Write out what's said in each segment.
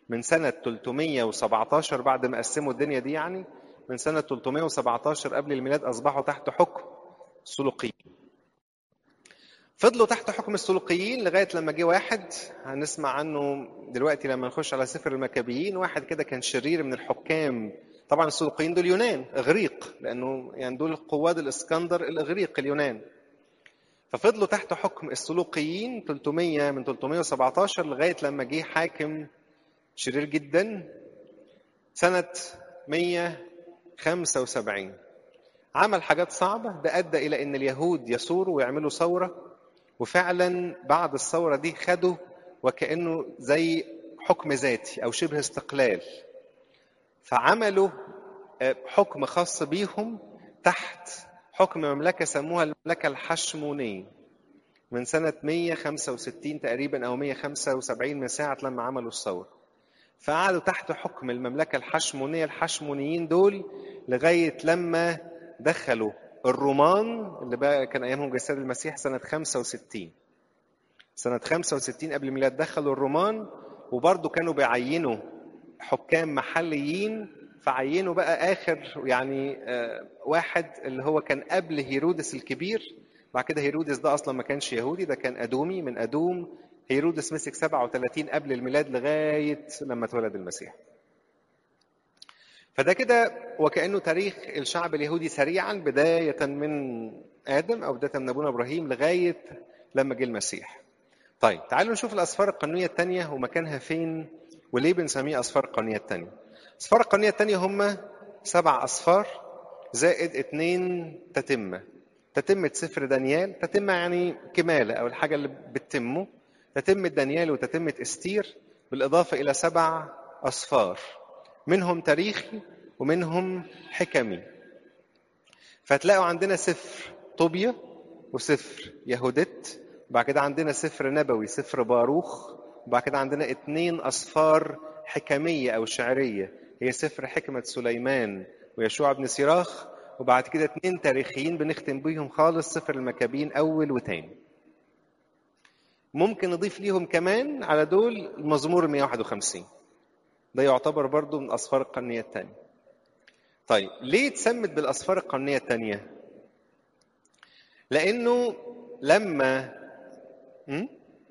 من سنة 317 بعد ما قسموا الدنيا دي يعني من سنة 317 قبل الميلاد أصبحوا تحت حكم السلوقيين فضلوا تحت حكم السلوقيين لغاية لما جه واحد هنسمع عنه دلوقتي لما نخش على سفر المكابيين واحد كده كان شرير من الحكام طبعا السلوقيين دول يونان اغريق لانه يعني دول قواد الاسكندر الاغريق اليونان ففضلوا تحت حكم السلوقيين 300 من 317 لغايه لما جه حاكم شرير جدا سنه 175 عمل حاجات صعبه ده ادى الى ان اليهود يثوروا ويعملوا ثوره وفعلا بعد الثوره دي خدوا وكانه زي حكم ذاتي او شبه استقلال فعملوا حكم خاص بيهم تحت حكم مملكة سموها المملكة الحشمونية من سنة 165 تقريبا أو 175 من ساعة لما عملوا الثورة فقعدوا تحت حكم المملكة الحشمونية الحشمونيين دول لغاية لما دخلوا الرومان اللي بقى كان أيامهم جسد المسيح سنة 65 سنة 65 قبل الميلاد دخلوا الرومان وبرضه كانوا بيعينوا حكام محليين فعينوا بقى اخر يعني واحد اللي هو كان قبل هيرودس الكبير بعد كده هيرودس ده اصلا ما كانش يهودي ده كان ادومي من ادوم هيرودس مسك 37 قبل الميلاد لغايه لما اتولد المسيح فده كده وكانه تاريخ الشعب اليهودي سريعا بدايه من ادم او بدايه من ابونا ابراهيم لغايه لما جه المسيح طيب تعالوا نشوف الاسفار القانونيه الثانيه ومكانها فين وليه بنسميه اسفار القانونيه الثانيه الأسفار القانونية التانية هم سبع أسفار زائد اتنين تتمة تتمة سفر دانيال تتمة يعني كمالة أو الحاجة اللي بتتمه تتمة دانيال وتتمة استير بالإضافة إلى سبع أسفار منهم تاريخي ومنهم حكمي فتلاقوا عندنا سفر طوبيا وسفر يهودت وبعد كده عندنا سفر نبوي سفر باروخ وبعد كده عندنا اتنين أسفار حكمية أو شعرية هي سفر حكمة سليمان ويشوع بن سيراخ وبعد كده اتنين تاريخيين بنختم بيهم خالص سفر المكابين أول وتاني ممكن نضيف ليهم كمان على دول المزمور 151 ده يعتبر برضو من أسفار القرنية الثانية طيب ليه اتسمت بالأسفار القرنية الثانية لأنه لما م?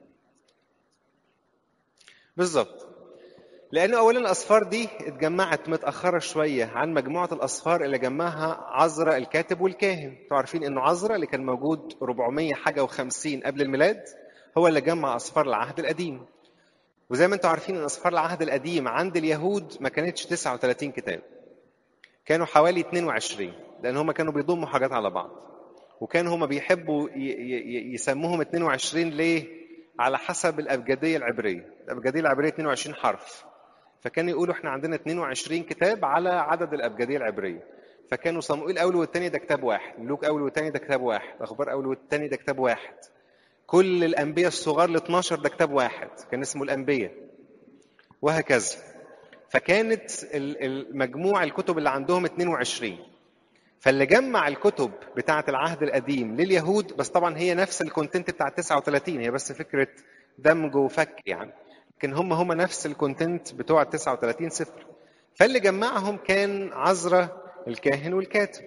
بالظبط لأنه أولا الأسفار دي اتجمعت متأخرة شوية عن مجموعة الأسفار اللي جمعها عزرا الكاتب والكاهن انتوا عارفين إنه عزرا اللي كان موجود 400 حاجة و50 قبل الميلاد هو اللي جمع أسفار العهد القديم وزي ما انتوا عارفين ان أسفار العهد القديم عند اليهود ما كانتش 39 كتاب كانوا حوالي 22 لأن هم كانوا بيضموا حاجات على بعض وكانوا هم بيحبوا يسموهم 22 ليه؟ على حسب الأبجدية العبرية الأبجدية العبرية 22 حرف فكانوا يقولوا احنا عندنا 22 كتاب على عدد الابجديه العبريه فكانوا صموئيل اول والثاني ده كتاب واحد ملوك اول والثاني ده كتاب واحد اخبار اول والثاني ده كتاب واحد كل الانبياء الصغار ال 12 ده كتاب واحد كان اسمه الانبياء وهكذا فكانت المجموع الكتب اللي عندهم 22 فاللي جمع الكتب بتاعه العهد القديم لليهود بس طبعا هي نفس الكونتنت بتاع 39 هي بس فكره دمج وفك يعني لكن هم هم نفس الكونتنت بتوع ال 39 سفر فاللي جمعهم كان عزرا الكاهن والكاتب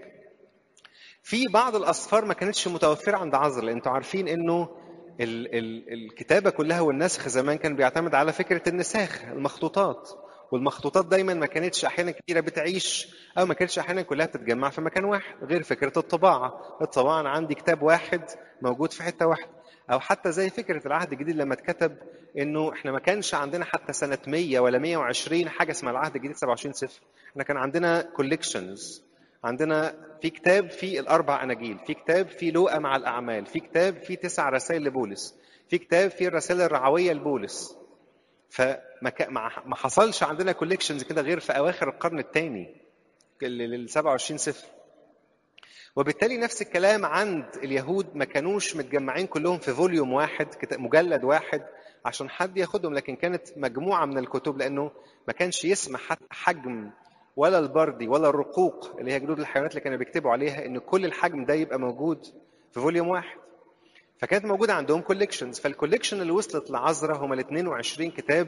في بعض الاسفار ما كانتش متوفره عند عزرا لان انتوا عارفين انه ال ال الكتابه كلها والنسخ زمان كان بيعتمد على فكره النساخ المخطوطات والمخطوطات دايما ما كانتش احيانا كتيره بتعيش او ما كانتش احيانا كلها بتتجمع في مكان واحد غير فكره الطباعه الطباعه انا عندي كتاب واحد موجود في حته واحده او حتى زي فكره العهد الجديد لما اتكتب انه احنا ما كانش عندنا حتى سنه 100 ولا 120 حاجه اسمها العهد الجديد 27 سفر احنا كان عندنا كوليكشنز عندنا في كتاب في الاربع اناجيل في كتاب في لوقا مع الاعمال في كتاب في تسع رسائل لبولس في كتاب في الرسائل الرعويه لبولس فما ما حصلش عندنا كوليكشنز كده غير في اواخر القرن الثاني ال 27 سفر وبالتالي نفس الكلام عند اليهود ما كانوش متجمعين كلهم في فوليوم واحد مجلد واحد عشان حد ياخدهم لكن كانت مجموعه من الكتب لانه ما كانش يسمح حتى حجم ولا البردي ولا الرقوق اللي هي جلود الحيوانات اللي كانوا بيكتبوا عليها ان كل الحجم ده يبقى موجود في فوليوم واحد فكانت موجوده عندهم كوليكشنز فالكوليكشن اللي وصلت لعزرا هم ال 22 كتاب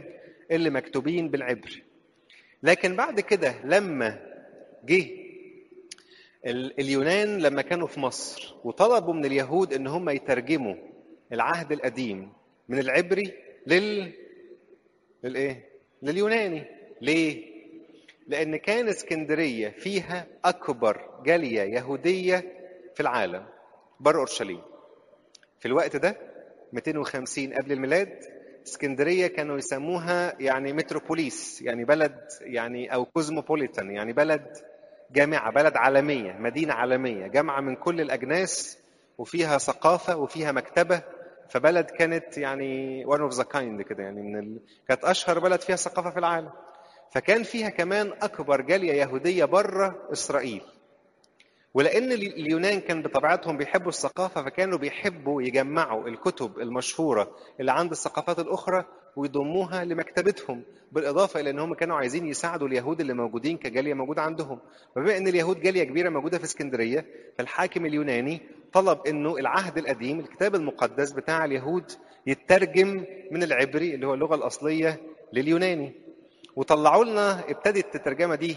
اللي مكتوبين بالعبري لكن بعد كده لما جه ال- اليونان لما كانوا في مصر وطلبوا من اليهود ان هم يترجموا العهد القديم من العبري لل للايه لليوناني ليه لان كان اسكندريه فيها اكبر جاليه يهوديه في العالم بر اورشليم في الوقت ده 250 قبل الميلاد اسكندريه كانوا يسموها يعني متروبوليس يعني بلد يعني او كوزموبوليتان يعني بلد جامعه بلد عالميه مدينه عالميه جامعه من كل الاجناس وفيها ثقافه وفيها مكتبه فبلد كانت يعني one اوف ذا كايند كده يعني من ال... كانت اشهر بلد فيها ثقافه في العالم فكان فيها كمان اكبر جاليه يهوديه بره اسرائيل ولان اليونان كان بطبيعتهم بيحبوا الثقافه فكانوا بيحبوا يجمعوا الكتب المشهوره اللي عند الثقافات الاخرى ويضموها لمكتبتهم بالاضافه الى ان هم كانوا عايزين يساعدوا اليهود اللي موجودين كجاليه موجوده عندهم وبما ان اليهود جاليه كبيره موجوده في اسكندريه فالحاكم اليوناني طلب انه العهد القديم الكتاب المقدس بتاع اليهود يترجم من العبري اللي هو اللغه الاصليه لليوناني وطلعوا لنا ابتدت الترجمه دي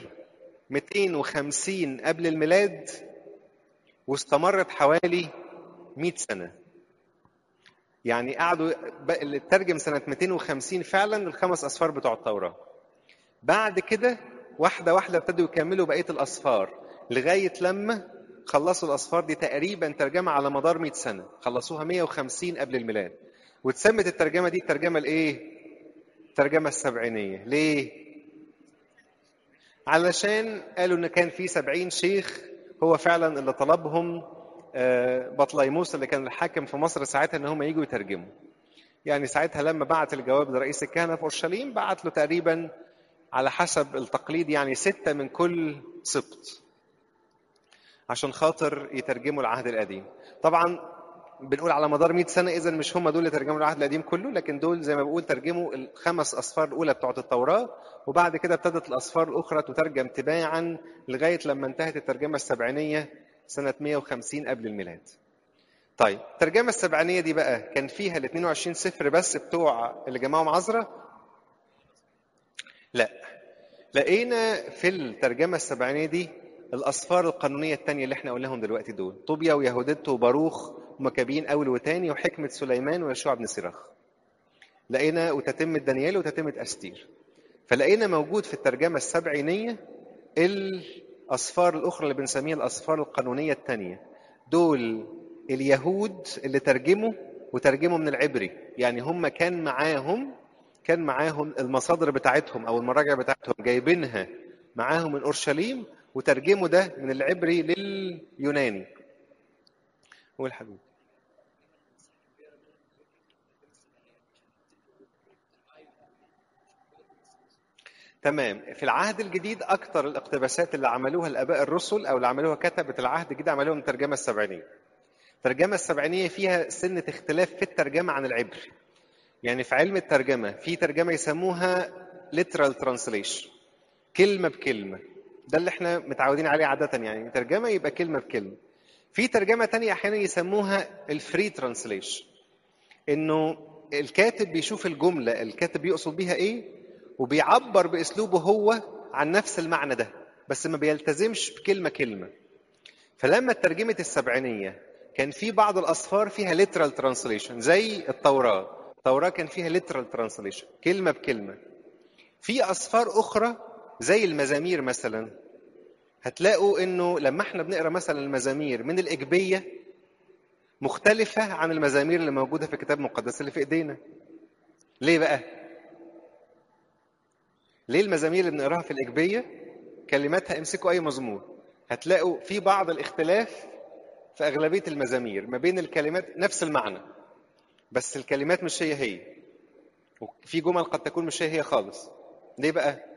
250 قبل الميلاد واستمرت حوالي 100 سنة يعني قعدوا اللي اترجم سنة 250 فعلا الخمس أسفار بتوع التوراة بعد كده واحدة واحدة ابتدوا يكملوا بقية الأسفار لغاية لما خلصوا الأسفار دي تقريبا ترجمة على مدار 100 سنة خلصوها 150 قبل الميلاد واتسمت الترجمة دي الترجمة الإيه؟ الترجمة السبعينية ليه؟ علشان قالوا ان كان في سبعين شيخ هو فعلا اللي طلبهم بطليموس اللي كان الحاكم في مصر ساعتها ان هم يجوا يترجموا يعني ساعتها لما بعت الجواب لرئيس الكهنه في اورشليم بعت له تقريبا على حسب التقليد يعني ستة من كل سبط عشان خاطر يترجموا العهد القديم طبعا بنقول على مدار 100 سنه اذا مش هم دول اللي ترجموا العهد القديم كله لكن دول زي ما بقول ترجموا الخمس اصفار الاولى بتوعه التوراه وبعد كده ابتدت الاصفار الاخرى تترجم تباعا لغايه لما انتهت الترجمه السبعينيه سنه 150 قبل الميلاد. طيب الترجمه السبعينيه دي بقى كان فيها ال 22 سفر بس بتوع اللي جمعهم عذراء؟ لا لقينا في الترجمه السبعينيه دي الاصفار القانونيه الثانيه اللي احنا قلناهم دلوقتي دول طوبيا ويهودت وباروخ ومكابين اول وتاني وحكمه سليمان ويشوع بن سراخ لقينا وتتمه دانيال وتتمه استير فلقينا موجود في الترجمه السبعينيه الاصفار الاخرى اللي بنسميها الاصفار القانونيه الثانيه دول اليهود اللي ترجموا وترجموا من العبري يعني هم كان معاهم كان معاهم المصادر بتاعتهم او المراجع بتاعتهم جايبينها معاهم من اورشليم وترجموا ده من العبري لليوناني هو الحبيب تمام في العهد الجديد اكثر الاقتباسات اللي عملوها الاباء الرسل او اللي عملوها كتبه العهد الجديد عملوها من الترجمه السبعينيه الترجمه السبعينيه فيها سنه اختلاف في الترجمه عن العبري يعني في علم الترجمه في ترجمه يسموها literal translation كلمه بكلمه ده اللي احنا متعودين عليه عاده يعني ترجمه يبقى كلمه بكلمه في ترجمه تانية احيانا يسموها الفري ترانسليشن انه الكاتب بيشوف الجمله الكاتب يقصد بيها ايه وبيعبر باسلوبه هو عن نفس المعنى ده بس ما بيلتزمش بكلمه كلمه فلما ترجمه السبعينيه كان في بعض الاصفار فيها literal translation زي التوراه التوراه كان فيها literal translation كلمه بكلمه في اصفار اخرى زي المزامير مثلا هتلاقوا انه لما احنا بنقرا مثلا المزامير من الاجبيه مختلفه عن المزامير اللي موجوده في الكتاب المقدس اللي في ايدينا ليه بقى ليه المزامير اللي بنقراها في الاجبيه كلماتها امسكوا اي مزمور هتلاقوا في بعض الاختلاف في اغلبيه المزامير ما بين الكلمات نفس المعنى بس الكلمات مش هي هي وفي جمل قد تكون مش هي هي خالص ليه بقى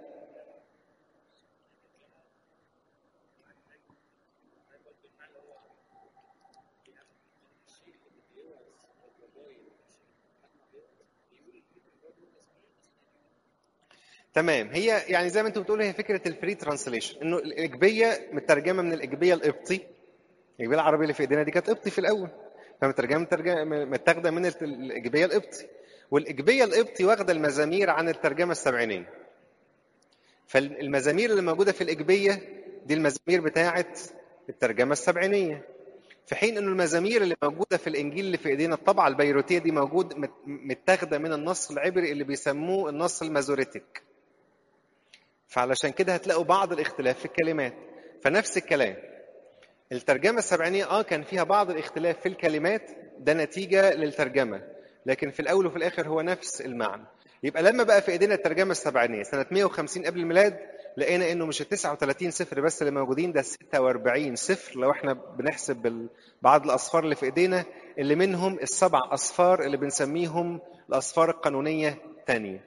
تمام هي يعني زي ما انتم بتقولوا هي فكره الفري ترانسليشن انه الاجبيه مترجمه من الاجبيه القبطي الاجبيه العربيه اللي في ايدينا دي كانت قبطي في الاول فمترجمه مترجمه متاخده من الاجبيه القبطي والإجبية القبطي واخدة المزامير عن الترجمة السبعينية فالمزامير اللي موجودة في الإجبية دي المزامير بتاعة الترجمة السبعينية في حين انه المزامير اللي موجوده في الانجيل اللي في ايدينا الطبعه البيروتيه دي موجود متاخده من النص العبري اللي بيسموه النص المازوريتك فعلشان كده هتلاقوا بعض الاختلاف في الكلمات فنفس الكلام الترجمه السبعينيه اه كان فيها بعض الاختلاف في الكلمات ده نتيجه للترجمه لكن في الاول وفي الاخر هو نفس المعنى يبقى لما بقى في ايدينا الترجمه السبعينيه سنه 150 قبل الميلاد لقينا انه مش ال 39 صفر بس اللي موجودين ده 46 صفر لو احنا بنحسب بعض الاصفار اللي في ايدينا اللي منهم السبع اصفار اللي بنسميهم الاصفار القانونيه الثانيه.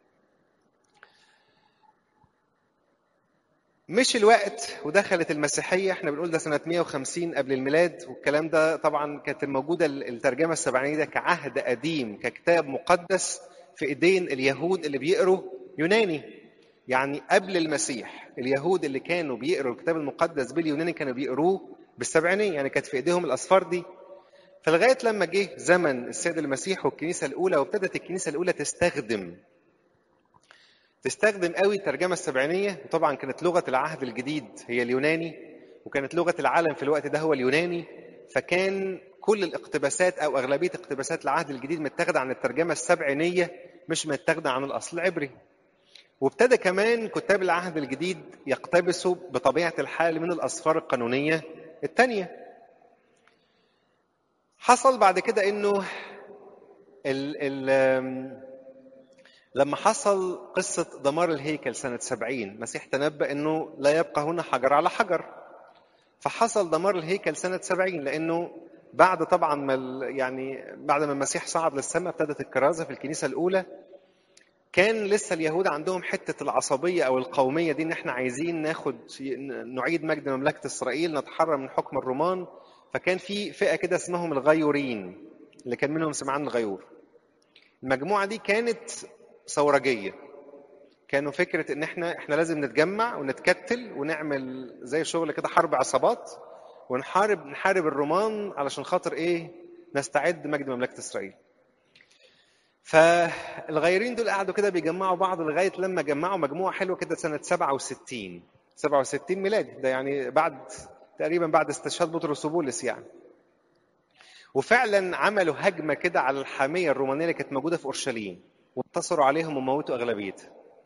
مش الوقت ودخلت المسيحيه احنا بنقول ده سنه 150 قبل الميلاد والكلام ده طبعا كانت موجوده الترجمه السبعينيه ده كعهد قديم ككتاب مقدس في ايدين اليهود اللي بيقروا يوناني يعني قبل المسيح اليهود اللي كانوا بيقروا الكتاب المقدس باليوناني كانوا بيقروه بالسبعينية يعني كانت في ايديهم الاصفار دي فلغايه لما جه زمن السيد المسيح والكنيسه الاولى وابتدت الكنيسه الاولى تستخدم تستخدم قوي الترجمه السبعينيه وطبعا كانت لغه العهد الجديد هي اليوناني وكانت لغه العالم في الوقت ده هو اليوناني فكان كل الاقتباسات او اغلبيه اقتباسات العهد الجديد متاخده عن الترجمه السبعينيه مش متاخده عن الاصل العبري وابتدى كمان كتاب العهد الجديد يقتبسوا بطبيعة الحال من الأسفار القانونية الثانية حصل بعد كده انه ال ال لما حصل قصة دمار الهيكل سنة سبعين مسيح تنبأ انه لا يبقى هنا حجر على حجر فحصل دمار الهيكل سنة سبعين لانه بعد طبعا ما يعني بعد ما المسيح صعد للسماء ابتدت الكرازة في الكنيسة الأولى كان لسه اليهود عندهم حته العصبيه او القوميه دي ان احنا عايزين ناخد نعيد مجد مملكه اسرائيل نتحرر من حكم الرومان فكان في فئه كده اسمهم الغيورين اللي كان منهم سمعان الغيور المجموعه دي كانت ثورجيه كانوا فكره ان احنا احنا لازم نتجمع ونتكتل ونعمل زي شغل كده حرب عصابات ونحارب نحارب الرومان علشان خاطر ايه نستعد مجد مملكه اسرائيل فالغيرين دول قعدوا كده بيجمعوا بعض لغايه لما جمعوا مجموعه حلوه كده سنه 67 67 ميلادي ده يعني بعد تقريبا بعد استشهاد بطرس وبولس يعني وفعلا عملوا هجمه كده على الحاميه الرومانيه اللي كانت موجوده في اورشليم وانتصروا عليهم وموتوا اغلبيتها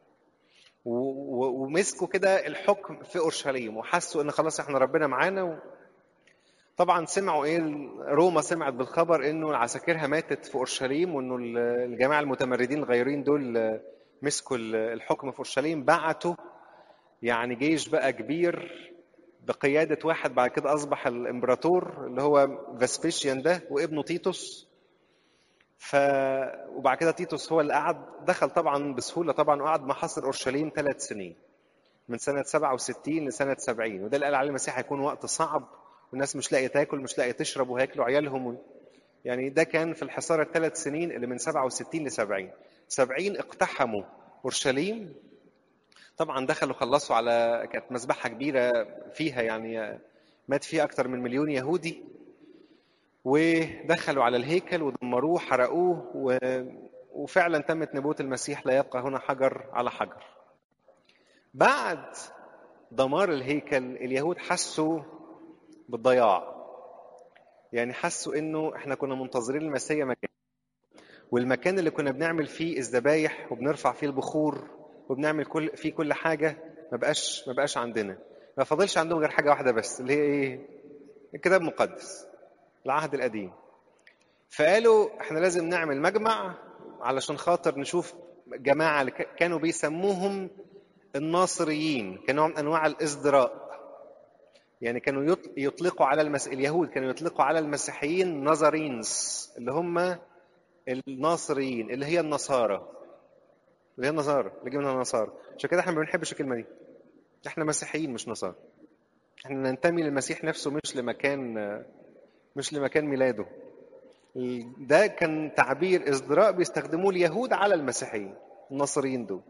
ومسكوا كده الحكم في اورشليم وحسوا ان خلاص احنا ربنا معانا و... طبعا سمعوا ايه روما سمعت بالخبر انه عساكرها ماتت في اورشليم وانه الجماعه المتمردين الغيرين دول مسكوا الحكم في اورشليم بعتوا يعني جيش بقى كبير بقياده واحد بعد كده اصبح الامبراطور اللي هو فاسبيشيان ده وابنه تيتوس ف وبعد كده تيتوس هو اللي قعد دخل طبعا بسهوله طبعا وقعد محاصر اورشليم ثلاث سنين من سنه 67 لسنه 70 وده اللي قال عليه المسيح هيكون وقت صعب والناس مش لاقيه تاكل مش لاقيه تشرب وهياكلوا عيالهم يعني ده كان في الحصار الثلاث سنين اللي من 67 ل 70 70 اقتحموا اورشليم طبعا دخلوا خلصوا على كانت مذبحه كبيره فيها يعني مات فيها اكثر من مليون يهودي ودخلوا على الهيكل ودمروه حرقوه و... وفعلا تمت نبوة المسيح لا يبقى هنا حجر على حجر بعد دمار الهيكل اليهود حسوا بالضياع يعني حسوا انه احنا كنا منتظرين المسيا مكان والمكان اللي كنا بنعمل فيه الذبايح وبنرفع فيه البخور وبنعمل كل فيه كل حاجه ما بقاش ما بقاش عندنا ما فاضلش عندهم غير حاجه واحده بس اللي هي ايه الكتاب المقدس العهد القديم فقالوا احنا لازم نعمل مجمع علشان خاطر نشوف جماعه اللي كانوا بيسموهم الناصريين كنوع من انواع الازدراء يعني كانوا يطلقوا على المس... اليهود كانوا يطلقوا على المسيحيين نظرينز اللي هم الناصريين اللي هي النصارى اللي هي النصارى اللي جه منها النصارى عشان كده احنا ما بنحبش الكلمه دي احنا مسيحيين مش نصارى احنا ننتمي للمسيح نفسه مش لمكان مش لمكان ميلاده ده كان تعبير ازدراء بيستخدموه اليهود على المسيحيين النصريين دول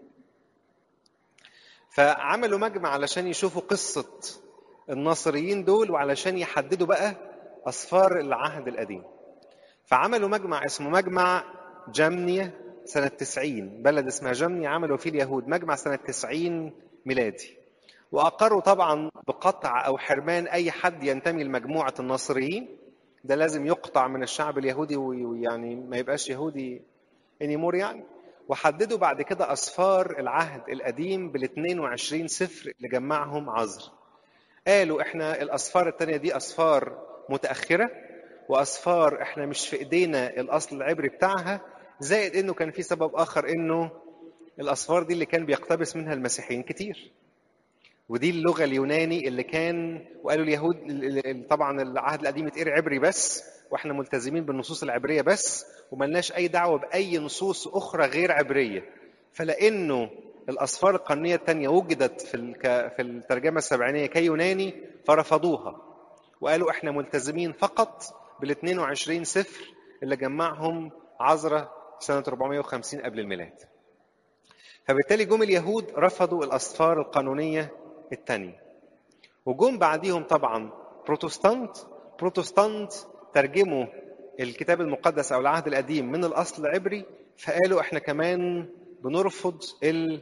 فعملوا مجمع علشان يشوفوا قصه الناصريين دول وعلشان يحددوا بقى أسفار العهد القديم فعملوا مجمع اسمه مجمع جمنية سنة 90 بلد اسمها جمنية عملوا فيه اليهود مجمع سنة 90 ميلادي وأقروا طبعا بقطع أو حرمان أي حد ينتمي لمجموعة الناصريين ده لازم يقطع من الشعب اليهودي ويعني ما يبقاش يهودي انيمور يعني وحددوا بعد كده أسفار العهد القديم بال 22 سفر اللي جمعهم عذر قالوا احنا الأسفار التانية دي أسفار متأخرة وأسفار احنا مش في إيدينا الأصل العبري بتاعها زائد إنه كان في سبب آخر إنه الأسفار دي اللي كان بيقتبس منها المسيحيين كتير ودي اللغة اليوناني اللي كان وقالوا اليهود طبعا العهد القديم يتقري عبري بس واحنا ملتزمين بالنصوص العبرية بس وملناش أي دعوة بأي نصوص أخرى غير عبرية فلأنه الأسفار القانونية الثانية وجدت في في الترجمة السبعينية كيوناني فرفضوها وقالوا احنا ملتزمين فقط بال 22 سفر اللي جمعهم عذرة سنة 450 قبل الميلاد. فبالتالي جم اليهود رفضوا الأسفار القانونية الثانية. وجم بعديهم طبعا بروتستانت بروتستانت ترجموا الكتاب المقدس أو العهد القديم من الأصل العبري فقالوا احنا كمان بنرفض ال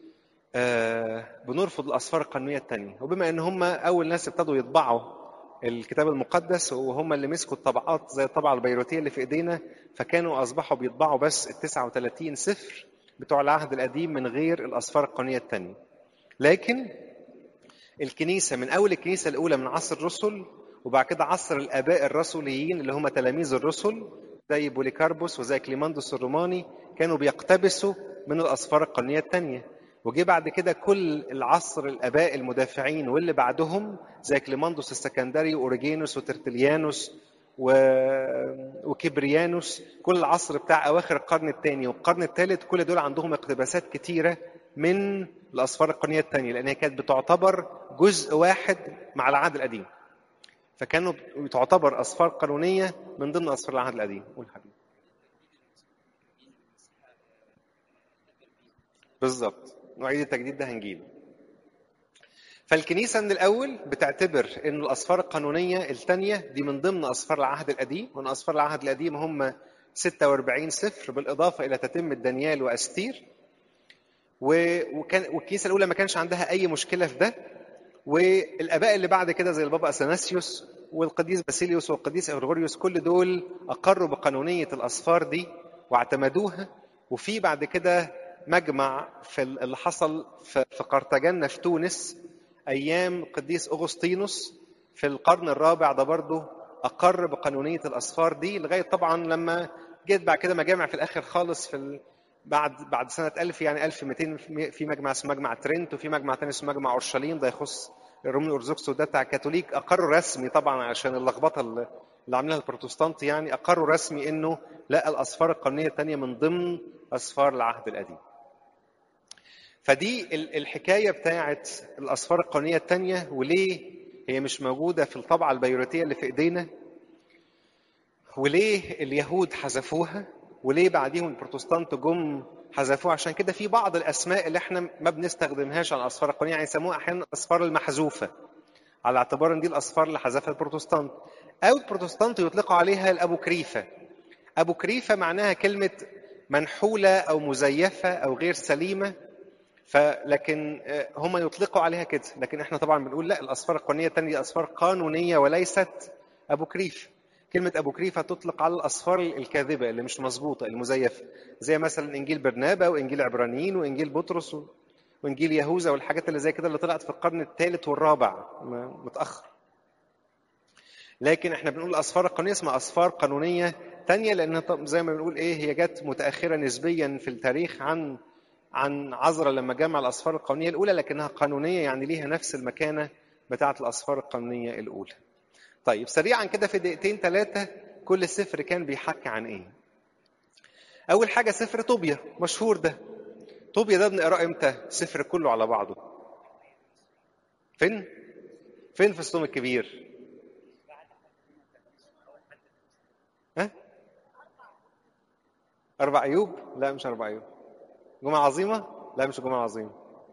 آه بنرفض الاسفار القانونيه الثانيه وبما ان هم اول ناس ابتدوا يطبعوا الكتاب المقدس وهم اللي مسكوا الطبعات زي الطبعه البيروتيه اللي في ايدينا فكانوا اصبحوا بيطبعوا بس ال 39 سفر بتوع العهد القديم من غير الاسفار القانونيه الثانيه لكن الكنيسه من اول الكنيسه الاولى من عصر الرسل وبعد كده عصر الاباء الرسوليين اللي هم تلاميذ الرسل زي بوليكاربوس وزي كليماندوس الروماني كانوا بيقتبسوا من الاسفار القانونيه الثانيه وجي بعد كده كل العصر الاباء المدافعين واللي بعدهم زي كليماندوس السكندري واوريجينوس وترتليانوس و... وكبريانوس كل العصر بتاع اواخر القرن الثاني والقرن الثالث كل دول عندهم اقتباسات كتيره من الاسفار القانونيه الثانيه لان هي كانت بتعتبر جزء واحد مع العهد القديم فكانوا تعتبر اسفار قانونيه من ضمن اسفار العهد القديم قول حبيبي بالظبط نعيد التجديد ده هنجيله فالكنيسة من الأول بتعتبر إن الأسفار القانونية الثانية دي من ضمن أسفار العهد القديم وإن أسفار العهد القديم هم 46 سفر بالإضافة إلى تتمة دانيال وأستير وكان والكنيسة الأولى ما كانش عندها أي مشكلة في ده والآباء اللي بعد كده زي البابا أثناسيوس والقديس باسيليوس والقديس أغريغوريوس كل دول أقروا بقانونية الأسفار دي واعتمدوها وفي بعد كده مجمع في اللي حصل في قرطاجنة في تونس أيام القديس أغسطينوس في القرن الرابع ده برضه أقر بقانونية الأسفار دي لغاية طبعا لما جيت بعد كده مجامع في الآخر خالص في ال... بعد بعد سنة 1000 يعني 1200 في مجمع اسمه مجمع ترنت وفي مجمع تاني اسمه مجمع أورشليم ده يخص الرومي الأرثوذكس وده بتاع الكاثوليك أقروا رسمي طبعا عشان اللخبطة اللي عاملينها البروتستانت يعني أقروا رسمي إنه لا الأسفار القانونية الثانية من ضمن أسفار العهد القديم. فدي الحكاية بتاعت الأسفار القانونية الثانية وليه هي مش موجودة في الطبعة البيروتية اللي في إيدينا وليه اليهود حذفوها وليه بعديهم البروتستانت جم حذفوها عشان كده في بعض الأسماء اللي احنا ما بنستخدمهاش على الأسفار القانونية يعني يسموها أحيانا الأسفار المحذوفة على اعتبار ان دي الأسفار اللي حذفها البروتستانت أو البروتستانت يطلقوا عليها الأبوكريفة أبوكريفة معناها كلمة منحولة أو مزيفة أو غير سليمة فلكن هم يطلقوا عليها كده لكن احنا طبعا بنقول لا الاسفار القانونيه الثانيه دي اسفار قانونيه وليست ابو كريف كلمة أبو كريفة تطلق على الأسفار الكاذبة اللي مش مظبوطة المزيفة زي مثلا إنجيل برنابا وإنجيل عبرانيين وإنجيل بطرس وإنجيل يهوذا والحاجات اللي زي كده اللي طلعت في القرن الثالث والرابع متأخر لكن احنا بنقول الأسفار القانونية اسمها أسفار قانونية تانية لأن زي ما بنقول إيه هي جت متأخرة نسبيا في التاريخ عن عن عذرا لما جمع الأسفار القانونية الأولى لكنها قانونية يعني ليها نفس المكانة بتاعة الأسفار القانونية الأولى. طيب سريعا كده في دقيقتين ثلاثة كل سفر كان بيحكي عن إيه؟ أول حاجة سفر طوبيا مشهور ده. طوبيا ده بنقراه إمتى؟ سفر كله على بعضه. فين؟ فين في الصوم الكبير؟ ها؟ أربع أيوب؟ لا مش أربع أيوب. جمعة عظيمة؟ لا مش جمعة عظيمة.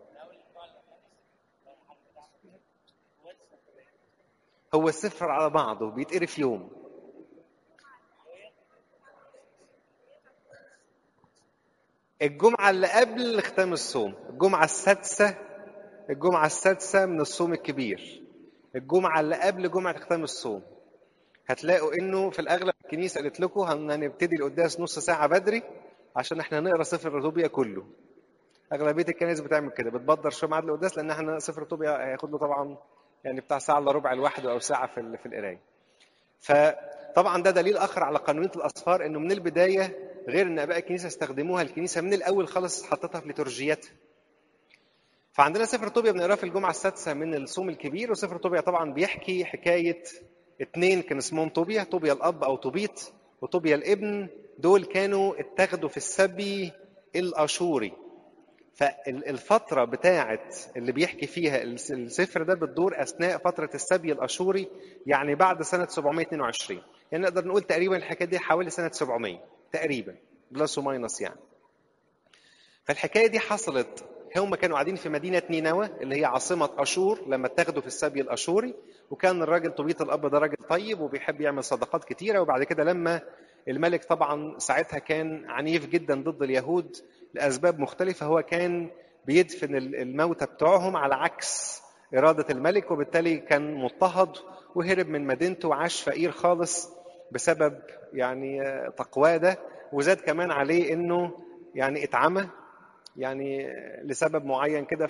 هو السفر على بعضه بيتقري في يوم. الجمعة اللي قبل ختام الصوم الجمعة السادسة الجمعة السادسة من الصوم الكبير الجمعة اللي قبل جمعة ختام الصوم هتلاقوا انه في الاغلب الكنيسة قالت لكم هنبتدي القداس نص ساعة بدري عشان احنا نقرا سفر الرطوبية كله اغلبية الكنائس بتعمل كده بتبدر شوية ميعاد القداس لان احنا سفر الرطوبية هياخد له طبعا يعني بتاع ساعة الا ربع لوحده او ساعة في في القراية فطبعا ده دليل اخر على قانونيه الاصفار انه من البدايه غير ان اباء الكنيسه استخدموها الكنيسه من الاول خالص حطتها في ليتورجيتها فعندنا سفر طوبيا بنقراه في الجمعه السادسه من الصوم الكبير وسفر طوبيا طبعا بيحكي حكايه اتنين كان اسمهم طوبيا طوبيا الاب او طوبيت وطوبيا الابن دول كانوا اتخذوا في السبي الاشوري فالفترة بتاعة اللي بيحكي فيها السفر ده بتدور أثناء فترة السبي الأشوري يعني بعد سنة 722 يعني نقدر نقول تقريبا الحكاية دي حوالي سنة 700 تقريبا بلس وماينس يعني فالحكاية دي حصلت هم كانوا قاعدين في مدينة نينوى اللي هي عاصمة أشور لما اتخذوا في السبي الأشوري وكان الراجل طبيط الأب ده راجل طيب وبيحب يعمل صدقات كتيرة وبعد كده لما الملك طبعا ساعتها كان عنيف جدا ضد اليهود لاسباب مختلفه هو كان بيدفن الموتى بتوعهم على عكس اراده الملك وبالتالي كان مضطهد وهرب من مدينته وعاش فقير خالص بسبب يعني تقواه ده وزاد كمان عليه انه يعني اتعمى يعني لسبب معين كده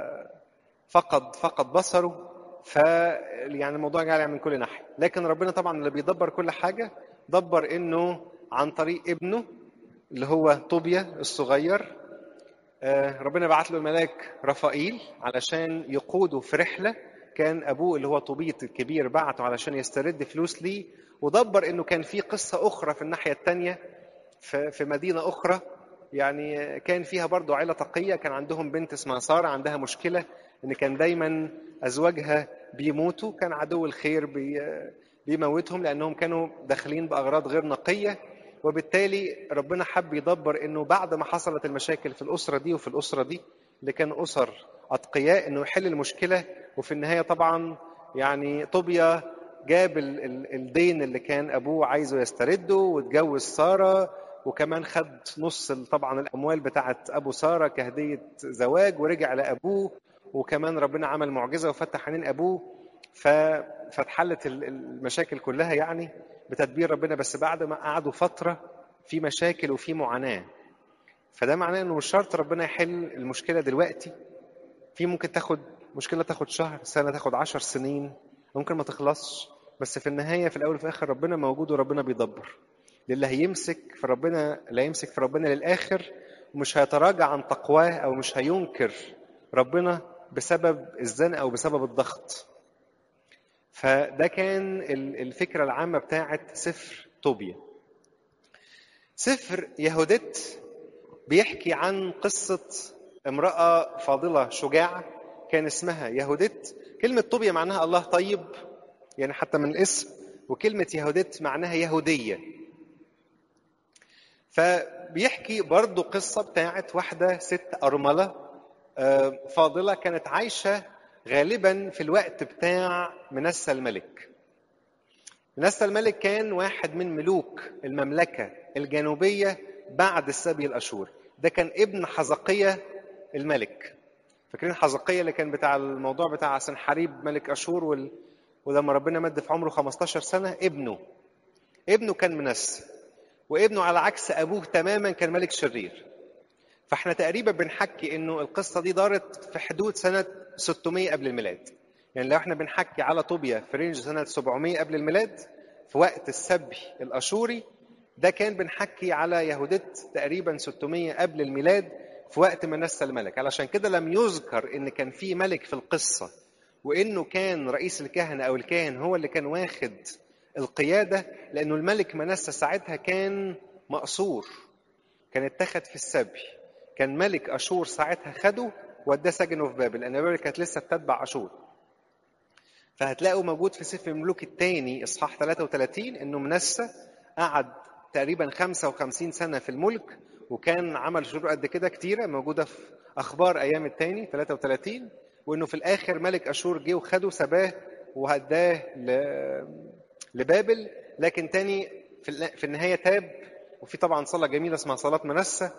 ففقد فقد بصره ف يعني الموضوع جالي من كل ناحيه لكن ربنا طبعا اللي بيدبر كل حاجه دبر انه عن طريق ابنه اللي هو طوبيا الصغير ربنا بعت له الملاك رفائيل علشان يقوده في رحله كان ابوه اللي هو طوبيت الكبير بعته علشان يسترد فلوس ليه ودبر انه كان في قصه اخرى في الناحيه الثانيه في مدينه اخرى يعني كان فيها برضه عيله تقيه كان عندهم بنت اسمها ساره عندها مشكله ان كان دايما ازواجها بيموتوا كان عدو الخير بي بيموتهم لانهم كانوا داخلين باغراض غير نقيه وبالتالي ربنا حب يدبر انه بعد ما حصلت المشاكل في الاسره دي وفي الاسره دي اللي كان اسر اتقياء انه يحل المشكله وفي النهايه طبعا يعني طوبيا جاب الدين اللي كان ابوه عايزه يسترده واتجوز ساره وكمان خد نص طبعا الاموال بتاعت ابو ساره كهديه زواج ورجع لابوه وكمان ربنا عمل معجزه وفتح عينين ابوه ف... فاتحلت المشاكل كلها يعني بتدبير ربنا بس بعد ما قعدوا فتره في مشاكل وفي معاناه فده معناه انه مش شرط ربنا يحل المشكله دلوقتي في ممكن تاخد مشكله تاخد شهر سنه تاخد عشر سنين ممكن ما تخلصش بس في النهايه في الاول وفي الاخر ربنا موجود وربنا بيدبر للي هيمسك في ربنا لا يمسك في ربنا للاخر ومش هيتراجع عن تقواه او مش هينكر ربنا بسبب الزنقه او بسبب الضغط فده كان الفكره العامه بتاعت سفر طوبيا سفر يهودت بيحكي عن قصه امراه فاضله شجاعه كان اسمها يهودت كلمه طوبيا معناها الله طيب يعني حتى من الاسم وكلمه يهودت معناها يهوديه فبيحكي برضو قصة بتاعت واحدة ست أرملة فاضلة كانت عايشة غالبا في الوقت بتاع منسى الملك منسى الملك كان واحد من ملوك المملكة الجنوبية بعد السبي الأشور ده كان ابن حزقية الملك فاكرين حزقية اللي كان بتاع الموضوع بتاع سنحريب ملك أشور وال... ولما ربنا مد في عمره 15 سنة ابنه ابنه كان منسى وابنه على عكس ابوه تماما كان ملك شرير فاحنا تقريبا بنحكي انه القصه دي دارت في حدود سنه 600 قبل الميلاد يعني لو احنا بنحكي على طوبيا في رينج سنه 700 قبل الميلاد في وقت السبي الاشوري ده كان بنحكي على يهودت تقريبا 600 قبل الميلاد في وقت منسى الملك علشان كده لم يذكر ان كان في ملك في القصه وانه كان رئيس الكهنه او الكاهن هو اللي كان واخد القيادة لأنه الملك منسى ساعتها كان مقصور كان اتخذ في السبي كان ملك أشور ساعتها خده وداه سجنه في بابل لأن بابل كانت لسه بتتبع أشور فهتلاقوا موجود في سفر الملوك الثاني إصحاح 33 إنه منسى قعد تقريبا 55 سنة في الملك وكان عمل شرور قد كده كتيرة موجودة في أخبار أيام الثاني 33 وإنه في الآخر ملك أشور جه وخده سباه وهداه لبابل لكن تاني في النهايه تاب وفي طبعا صلاه جميله اسمها صلاه منسى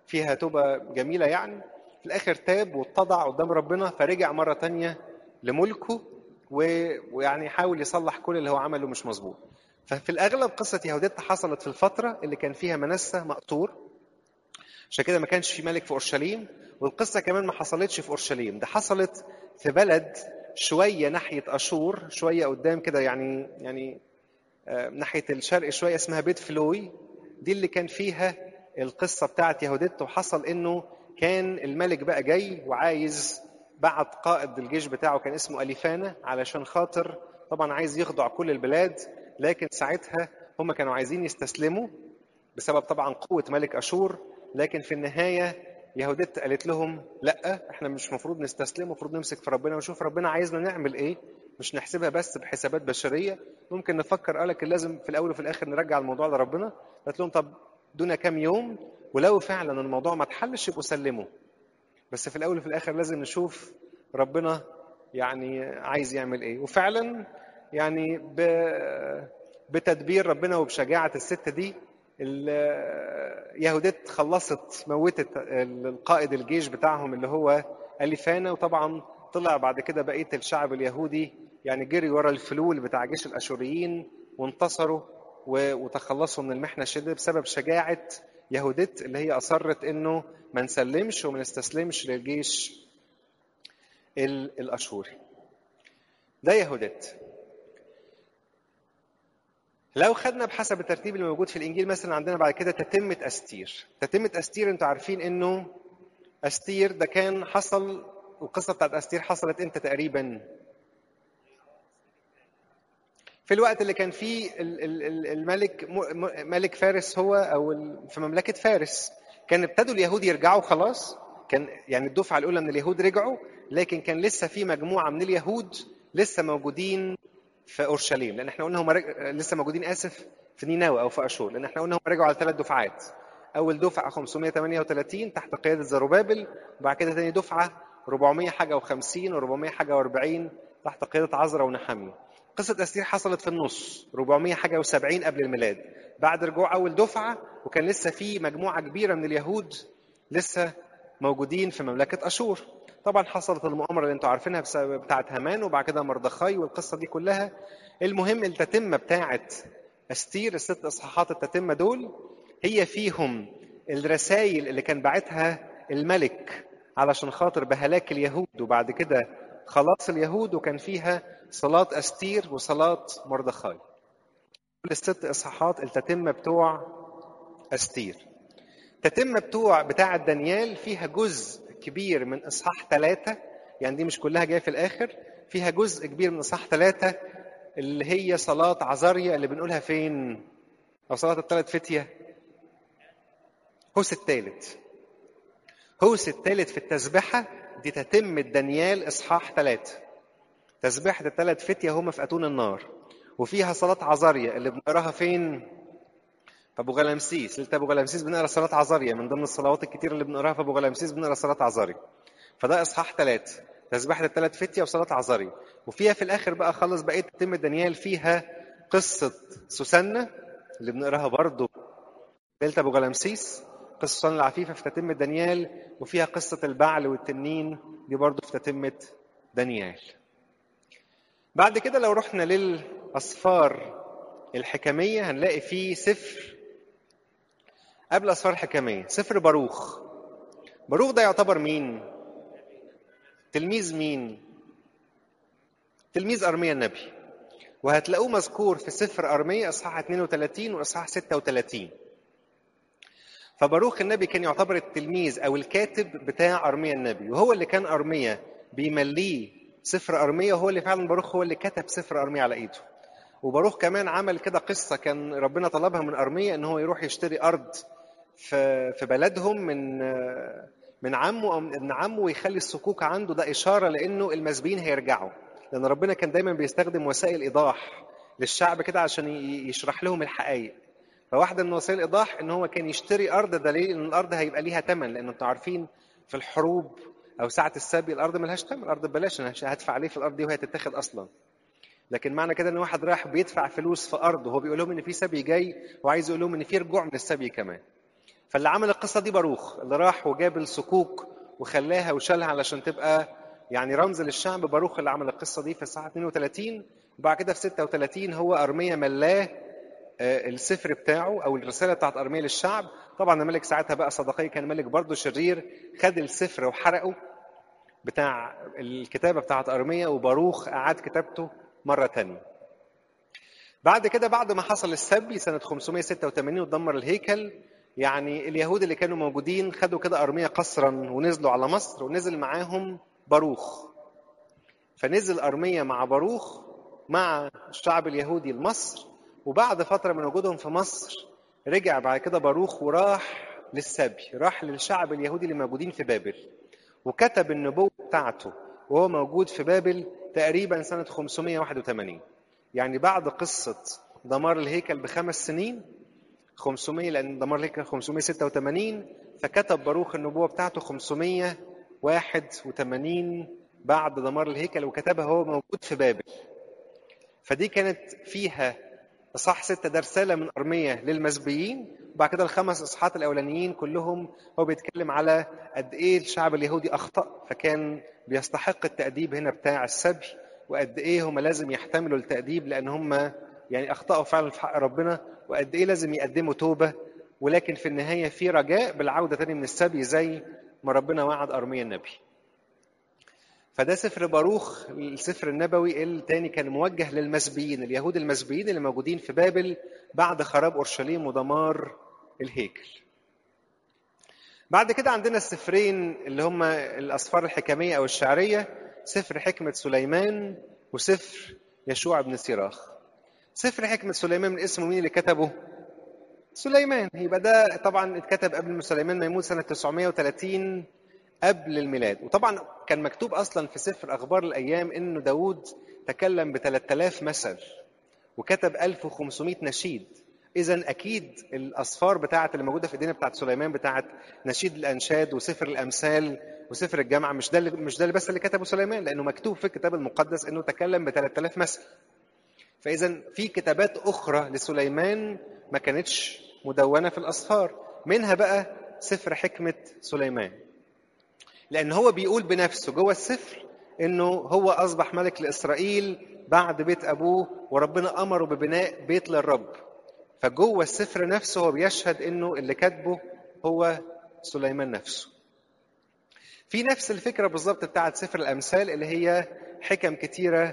فيها توبة جميلة يعني في الآخر تاب واتضع قدام ربنا فرجع مرة تانية لملكه ويعني حاول يصلح كل اللي هو عمله مش مظبوط ففي الأغلب قصة يهوديت حصلت في الفترة اللي كان فيها منسى مقطور عشان كده ما كانش في ملك في أورشليم والقصة كمان ما حصلتش في أورشليم ده حصلت في بلد شوية ناحية أشور شوية قدام كده يعني يعني ناحية الشرق شوية اسمها بيت فلوي دي اللي كان فيها القصة بتاعت يهوديت وحصل إنه كان الملك بقى جاي وعايز بعت قائد الجيش بتاعه كان اسمه أليفانا علشان خاطر طبعا عايز يخضع كل البلاد لكن ساعتها هم كانوا عايزين يستسلموا بسبب طبعا قوة ملك أشور لكن في النهاية يهودت قالت لهم لا احنا مش المفروض نستسلم المفروض نمسك في ربنا ونشوف ربنا عايزنا نعمل ايه مش نحسبها بس بحسابات بشريه ممكن نفكر قال لك لازم في الاول وفي الاخر نرجع الموضوع لربنا قالت لهم طب دونا كام يوم ولو فعلا الموضوع ما اتحلش يبقوا سلموا بس في الاول وفي الاخر لازم نشوف ربنا يعني عايز يعمل ايه وفعلا يعني ب... بتدبير ربنا وبشجاعه الست دي يهودت خلصت موتت القائد الجيش بتاعهم اللي هو أليفانا وطبعا طلع بعد كده بقية الشعب اليهودي يعني جري ورا الفلول بتاع جيش الأشوريين وانتصروا وتخلصوا من المحنة الشديدة بسبب شجاعة يهودت اللي هي أصرت إنه ما نسلمش وما نستسلمش للجيش الأشوري ده يهودت لو خدنا بحسب الترتيب اللي موجود في الانجيل مثلا عندنا بعد كده تتمه استير تتمه استير انتوا عارفين انه استير ده كان حصل القصه بتاعت استير حصلت امتى تقريبا في الوقت اللي كان فيه الملك ملك فارس هو او في مملكه فارس كان ابتدوا اليهود يرجعوا خلاص كان يعني الدفعه الاولى من اليهود رجعوا لكن كان لسه في مجموعه من اليهود لسه موجودين في اورشليم لان احنا قلنا هم رج... لسه موجودين اسف في نينوى او في اشور لان احنا قلنا هم رجعوا على ثلاث دفعات اول دفعه 538 تحت قياده زروبابل وبعد كده ثاني دفعه 400 حاجه و50 و400 حاجه و40 تحت قياده عزرا ونحمية قصة أستير حصلت في النص 400 حاجة و70 قبل الميلاد بعد رجوع أول دفعة وكان لسه في مجموعة كبيرة من اليهود لسه موجودين في مملكة أشور طبعا حصلت المؤامرة اللي انتوا عارفينها بتاعت هامان وبعد كده مردخاي والقصة دي كلها المهم التتمة بتاعت أستير الست إصحاحات التتمة دول هي فيهم الرسائل اللي كان باعتها الملك علشان خاطر بهلاك اليهود وبعد كده خلاص اليهود وكان فيها صلاة أستير وصلاة مردخاي الست إصحاحات التتمة بتوع أستير التتمة بتوع بتاع دانيال فيها جزء كبير من إصحاح ثلاثة يعني دي مش كلها جاية في الآخر فيها جزء كبير من إصحاح ثلاثة اللي هي صلاة عزاريا اللي بنقولها فين؟ أو صلاة الثلاث فتية هوس الثالث هوس الثالث في التسبحة دي تتم دانيال إصحاح ثلاثة تسبحة الثلاث فتية هم في أتون النار وفيها صلاة عزاريا اللي بنقراها فين؟ في أبو غلامسيس ليلة أبو غلامسيس بنقرا صلاة عزاريا من ضمن الصلوات الكتير اللي بنقراها في أبو غلامسيس بنقرا صلاة عزاريا فده إصحاح ثلاثة تسبحة الثلاث فتية وصلاة عزاريا وفيها في الآخر بقى خلص بقية تتم دانيال فيها قصة سوسنة اللي بنقراها برضه ليلة أبو غلامسيس قصة سوسنة العفيفة في تتمة دانيال وفيها قصة البعل والتنين دي برضه في تتمة دانيال بعد كده لو رحنا للأسفار الحكمية هنلاقي فيه سفر قبل أسفار الحكمية سفر باروخ باروخ ده يعتبر مين؟ تلميذ مين؟ تلميذ أرميا النبي وهتلاقوه مذكور في سفر أرميا إصحاح 32 وإصحاح 36 فباروخ النبي كان يعتبر التلميذ أو الكاتب بتاع أرميا النبي وهو اللي كان أرميا بيمليه سفر أرميا وهو اللي فعلا باروخ هو اللي كتب سفر أرميا على إيده وباروخ كمان عمل كده قصة كان ربنا طلبها من أرميا إن هو يروح يشتري أرض في في بلدهم من من عمه او من ابن عمه ويخلي الصكوك عنده ده اشاره لانه المسبيين هيرجعوا لان ربنا كان دايما بيستخدم وسائل ايضاح للشعب كده عشان يشرح لهم الحقائق فواحده من وسائل الايضاح ان هو كان يشتري ارض دليل ان الارض هيبقى ليها ثمن لان انتوا عارفين في الحروب او ساعه السبي الارض ملهاش ثمن الارض ببلاش انا هدفع عليه في الارض دي وهي تتاخد اصلا لكن معنى كده ان واحد رايح بيدفع فلوس في ارض وهو بيقول لهم ان في سبي جاي وعايز يقول لهم ان في رجوع من السبي كمان فاللي عمل القصه دي باروخ اللي راح وجاب الصكوك وخلاها وشالها علشان تبقى يعني رمز للشعب باروخ اللي عمل القصه دي في الساعه 32 وبعد كده في 36 هو ارميا ملاه السفر بتاعه او الرساله بتاعت ارميا للشعب طبعا الملك ساعتها بقى صدقي كان ملك برضه شرير خد السفر وحرقه بتاع الكتابه بتاعت ارميا وباروخ اعاد كتابته مره تانية بعد كده بعد ما حصل السبي سنه 586 ودمر الهيكل يعني اليهود اللي كانوا موجودين خدوا كده ارميا قسرا ونزلوا على مصر ونزل معاهم باروخ فنزل ارميا مع باروخ مع الشعب اليهودي لمصر وبعد فتره من وجودهم في مصر رجع بعد كده باروخ وراح للسبي راح للشعب اليهودي اللي موجودين في بابل وكتب النبوة بتاعته وهو موجود في بابل تقريبا سنة 581 يعني بعد قصة دمار الهيكل بخمس سنين 500 لأن دمار الهيكل 586 فكتب باروخ النبوة بتاعته 581 بعد دمار الهيكل وكتبها هو موجود في بابل فدي كانت فيها اصحاح ستة ده رسالة من أرمية للمسبيين وبعد كده الخمس اصحاحات الأولانيين كلهم هو بيتكلم على قد إيه الشعب اليهودي أخطأ فكان بيستحق التأديب هنا بتاع السبي وقد إيه هم لازم يحتملوا التأديب لأن هم يعني أخطأوا فعلا في حق ربنا وقد إيه لازم يقدموا توبة ولكن في النهاية في رجاء بالعودة تاني من السبي زي ما ربنا وعد أرميا النبي فده سفر باروخ السفر النبوي الثاني كان موجه للمسبيين اليهود المسبيين اللي موجودين في بابل بعد خراب اورشليم ودمار الهيكل بعد كده عندنا السفرين اللي هم الاسفار الحكميه او الشعريه سفر حكمه سليمان وسفر يشوع بن سيراخ سفر حكمه سليمان من اسمه مين اللي كتبه سليمان يبقى ده طبعا اتكتب قبل سليمان ما يموت سنه 930 قبل الميلاد وطبعا كان مكتوب اصلا في سفر اخبار الايام انه داود تكلم ب 3000 مثل وكتب 1500 نشيد اذا اكيد الاسفار بتاعه اللي موجوده في ايدينا بتاعه سليمان بتاعه نشيد الانشاد وسفر الامثال وسفر الجامعه مش ده اللي مش ده اللي بس اللي كتبه سليمان لانه مكتوب في الكتاب المقدس انه تكلم ب 3000 مثل فاذا في كتابات اخرى لسليمان ما كانتش مدونه في الاسفار منها بقى سفر حكمه سليمان لان هو بيقول بنفسه جوه السفر انه هو اصبح ملك لاسرائيل بعد بيت ابوه وربنا امره ببناء بيت للرب فجوه السفر نفسه هو بيشهد انه اللي كاتبه هو سليمان نفسه في نفس الفكره بالظبط بتاعت سفر الامثال اللي هي حكم كتيره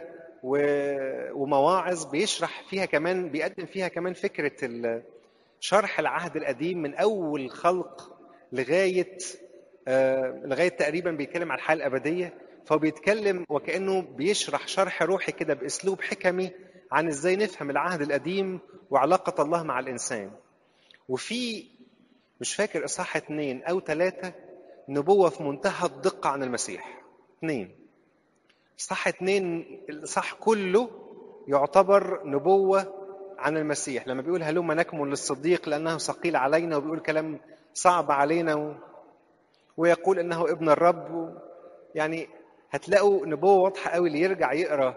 ومواعظ بيشرح فيها كمان بيقدم فيها كمان فكره شرح العهد القديم من اول خلق لغايه آه لغايه تقريبا بيتكلم عن الحياه الابديه فهو بيتكلم وكانه بيشرح شرح روحي كده باسلوب حكمي عن ازاي نفهم العهد القديم وعلاقه الله مع الانسان وفي مش فاكر اصحاح اثنين او ثلاثه نبوه في منتهى الدقه عن المسيح اثنين اصحاح اثنين الاصحاح كله يعتبر نبوه عن المسيح لما بيقول هلم نكمل للصديق لانه ثقيل علينا وبيقول كلام صعب علينا و... ويقول انه ابن الرب يعني هتلاقوا نبوه واضحه قوي اللي يرجع يقرا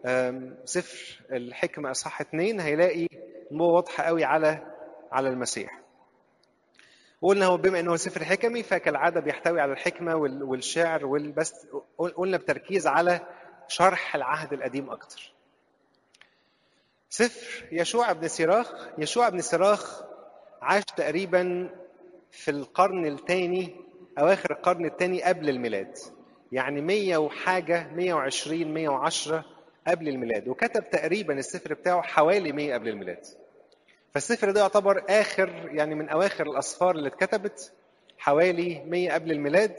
سفر الحكمه اصحاح اثنين هيلاقي نبوه واضحه قوي على على المسيح. وقلنا هو بما انه سفر حكمي فكالعاده بيحتوي على الحكمه والشعر والبس قلنا بتركيز على شرح العهد القديم اكتر. سفر يشوع بن سراخ يشوع بن سراخ عاش تقريبا في القرن الثاني اواخر القرن الثاني قبل الميلاد يعني 100 وحاجه 120 110 قبل الميلاد وكتب تقريبا السفر بتاعه حوالي 100 قبل الميلاد فالسفر ده يعتبر اخر يعني من اواخر الاسفار اللي اتكتبت حوالي 100 قبل الميلاد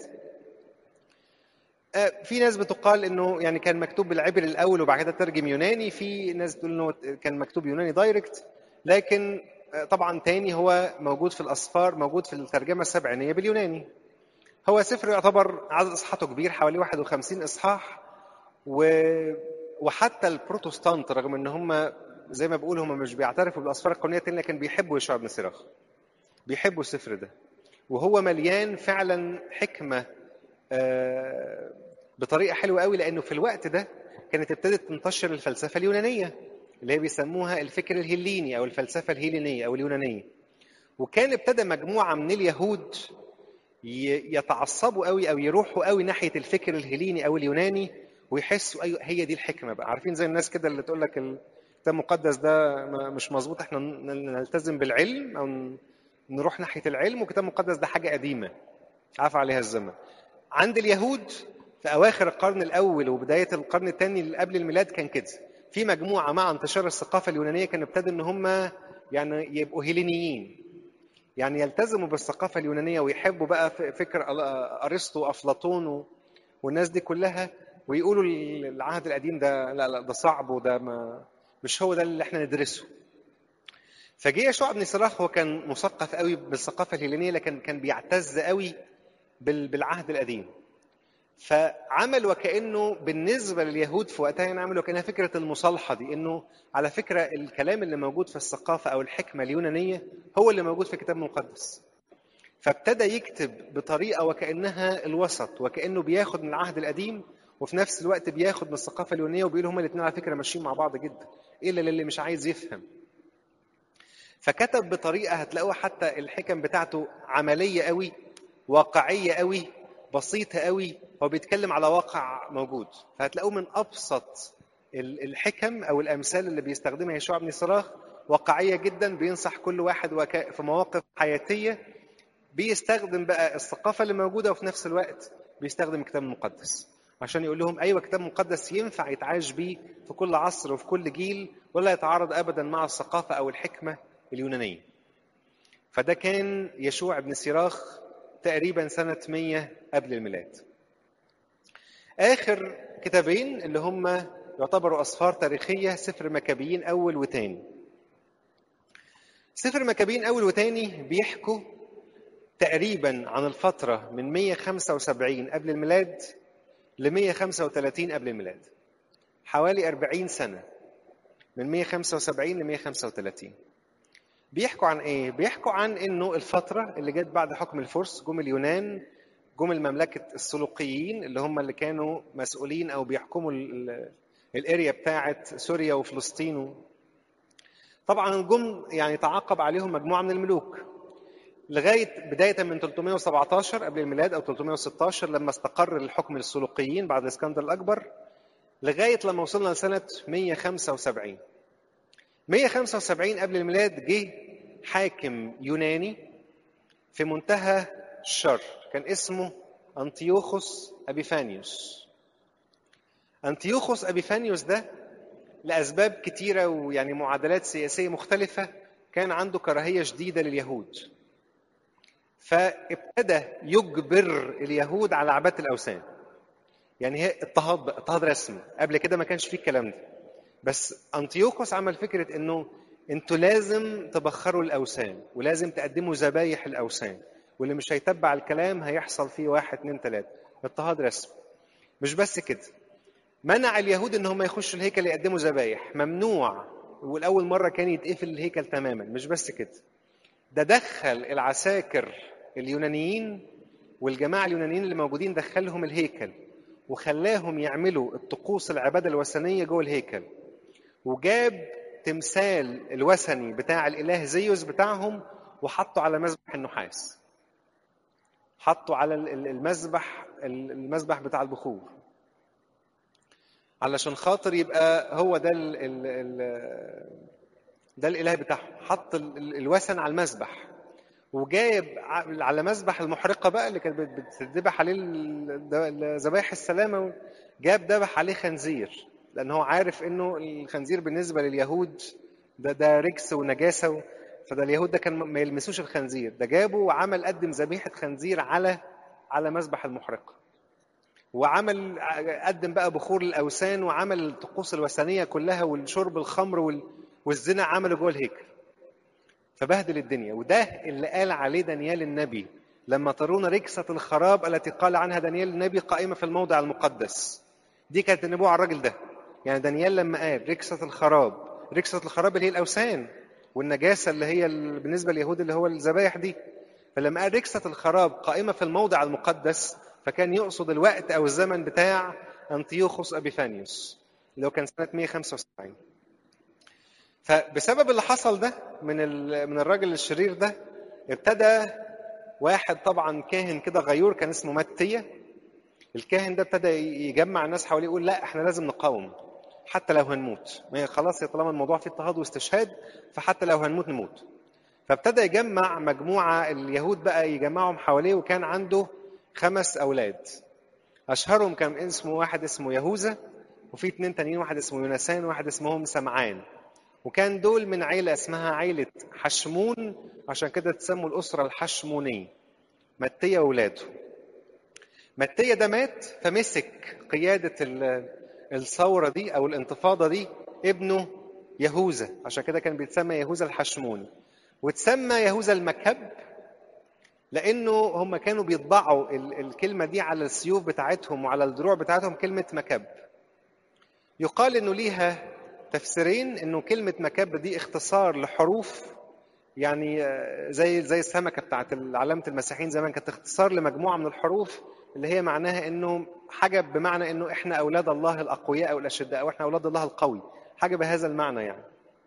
في ناس بتقال انه يعني كان مكتوب بالعبري الاول وبعد كده ترجم يوناني في ناس بتقول انه كان مكتوب يوناني دايركت لكن طبعا تاني هو موجود في الاسفار موجود في الترجمه السبعينيه باليوناني هو سفر يعتبر عدد اصحاحاته كبير حوالي 51 اصحاح و... وحتى البروتستانت رغم ان هم زي ما بقول هم مش بيعترفوا بالاسفار القانونيه لكن بيحبوا يشوع بن سراخ بيحبوا السفر ده وهو مليان فعلا حكمه آه بطريقه حلوه قوي لانه في الوقت ده كانت ابتدت تنتشر الفلسفه اليونانيه اللي هي بيسموها الفكر الهليني او الفلسفه الهيلينيه او اليونانيه وكان ابتدى مجموعه من اليهود ي- يتعصبوا قوي او يروحوا قوي ناحيه الفكر الهليني او اليوناني ويحسوا ايوه هي دي الحكمه بقى عارفين زي الناس كده اللي تقول لك الكتاب المقدس ده ما- مش مظبوط احنا ن- نلتزم بالعلم او ن- نروح ناحيه العلم والكتاب المقدس ده حاجه قديمه عفى عليها الزمن عند اليهود في اواخر القرن الاول وبدايه القرن الثاني اللي قبل الميلاد كان كده في مجموعه مع انتشار الثقافه اليونانيه كانوا ابتدوا ان هم يعني يبقوا هيلينيين يعني يلتزموا بالثقافه اليونانيه ويحبوا بقى ف- فكر أ- ارسطو وافلاطون و- والناس دي كلها ويقولوا العهد القديم ده لا لا ده صعب وده ما مش هو ده اللي احنا ندرسه فجه يشوع بن صراخ هو كان مثقف قوي بالثقافه الهيلينيه لكن كان بيعتز قوي بال- بالعهد القديم فعمل وكانه بالنسبه لليهود في وقتها يعني عمل وكانها فكره المصالحه دي انه على فكره الكلام اللي موجود في الثقافه او الحكمه اليونانيه هو اللي موجود في الكتاب المقدس فابتدى يكتب بطريقه وكانها الوسط وكانه بياخد من العهد القديم وفي نفس الوقت بياخد من الثقافه اليونانيه وبيقول هما الاثنين على فكره ماشيين مع بعض جدا الا للي مش عايز يفهم فكتب بطريقه هتلاقوها حتى الحكم بتاعته عمليه قوي واقعيه قوي بسيطه قوي هو بيتكلم على واقع موجود فهتلاقوه من ابسط ال- الحكم او الامثال اللي بيستخدمها يشوع بن صراخ واقعيه جدا بينصح كل واحد وك- في مواقف حياتيه بيستخدم بقى الثقافه اللي موجوده وفي نفس الوقت بيستخدم الكتاب المقدس عشان يقول لهم ايوه الكتاب المقدس ينفع يتعاش بيه في كل عصر وفي كل جيل ولا يتعارض ابدا مع الثقافه او الحكمه اليونانيه. فده كان يشوع بن سراخ تقريبا سنه 100 قبل الميلاد. اخر كتابين اللي هم يعتبروا اسفار تاريخيه سفر مكابيين اول وثاني. سفر مكابيين اول وثاني بيحكوا تقريبا عن الفترة من 175 قبل الميلاد ل 135 قبل الميلاد حوالي 40 سنة من 175 ل 135 بيحكوا عن ايه؟ بيحكوا عن انه الفترة اللي جت بعد حكم الفرس جم اليونان جم المملكة السلوقيين اللي هم اللي كانوا مسؤولين او بيحكموا ال- ال- الاريا بتاعت سوريا وفلسطين و- طبعا جم يعني تعاقب عليهم مجموعة من الملوك لغايه بدايه من 317 قبل الميلاد او 316 لما استقر الحكم للسلوقيين بعد الاسكندر الاكبر لغايه لما وصلنا لسنه 175 175 قبل الميلاد جه حاكم يوناني في منتهى الشر كان اسمه انطيوخوس ابيفانيوس انطيوخوس ابيفانيوس ده لاسباب كتيره ويعني معادلات سياسيه مختلفه كان عنده كراهيه شديده لليهود فابتدى يجبر اليهود على عباده الاوثان يعني هي اضطهاد بقى، اضطهاد رسمي قبل كده ما كانش فيه الكلام ده بس انطيوخوس عمل فكره انه انتوا لازم تبخروا الاوثان ولازم تقدموا ذبايح الاوثان واللي مش هيتبع الكلام هيحصل فيه واحد اتنين تلاته اضطهاد رسمي مش بس كده منع اليهود ان هم يخشوا الهيكل يقدموا ذبايح ممنوع والاول مره كان يتقفل الهيكل تماما مش بس كده ده دخل العساكر اليونانيين والجماعه اليونانيين اللي موجودين دخلهم الهيكل وخلاهم يعملوا الطقوس العباده الوثنيه جوه الهيكل وجاب تمثال الوثني بتاع الاله زيوس بتاعهم وحطه على مذبح النحاس حطه على ال- ال- المذبح المذبح بتاع البخور علشان خاطر يبقى هو ده ال ال ال ده الاله بتاعهم حط ال- ال- الوثن على المذبح وجايب ع- على مذبح المحرقه بقى اللي كانت بت- بتذبح عليه ال- ال- ذبايح السلامه جاب ذبح عليه خنزير لان هو عارف انه الخنزير بالنسبه لليهود ده ده رجس ونجاسه و- فده اليهود ده كان ما يلمسوش الخنزير ده جابه وعمل قدم ذبيحه خنزير على على مذبح المحرقه وعمل قدم بقى بخور الاوثان وعمل الطقوس الوثنيه كلها والشرب الخمر وال- والزنا عمله جوه الهيكل فبهدل الدنيا وده اللي قال عليه دانيال النبي لما ترون ركسة الخراب التي قال عنها دانيال النبي قائمة في الموضع المقدس دي كانت النبوة على الراجل ده يعني دانيال لما قال ركسة الخراب ركسة الخراب اللي هي الأوثان والنجاسة اللي هي ال- بالنسبة لليهود اللي هو الذبايح دي فلما قال ركسة الخراب قائمة في الموضع المقدس فكان يقصد الوقت أو الزمن بتاع أنطيوخوس أبيفانيوس اللي هو كان سنة 175 فبسبب اللي حصل ده من ال- من الراجل الشرير ده ابتدى واحد طبعا كاهن كده غيور كان اسمه متية الكاهن ده ابتدى يجمع الناس حواليه يقول لا احنا لازم نقاوم حتى لو هنموت ما هي خلاص طالما الموضوع فيه اضطهاد واستشهاد فحتى لو هنموت نموت فابتدى يجمع مجموعة اليهود بقى يجمعهم حواليه وكان عنده خمس أولاد أشهرهم كان اسمه واحد اسمه يهوذا وفي اتنين تانيين واحد اسمه يونسان وواحد اسمهم سمعان وكان دول من عيلة اسمها عيلة حشمون عشان كده تسموا الأسرة الحشمونية متية وولاده متية ده مات فمسك قيادة الثورة دي أو الانتفاضة دي ابنه يهوذا عشان كده كان بيتسمى يهوذا الحشموني وتسمى يهوذا المكب لانه هم كانوا بيطبعوا الكلمه دي على السيوف بتاعتهم وعلى الدروع بتاعتهم كلمه مكب يقال انه ليها تفسيرين انه كلمه مكب دي اختصار لحروف يعني زي زي السمكه بتاعت علامه المسيحيين زمان كانت اختصار لمجموعه من الحروف اللي هي معناها انه حاجه بمعنى انه احنا اولاد الله الاقوياء او الاشداء او احنا اولاد الله القوي حاجه بهذا المعنى يعني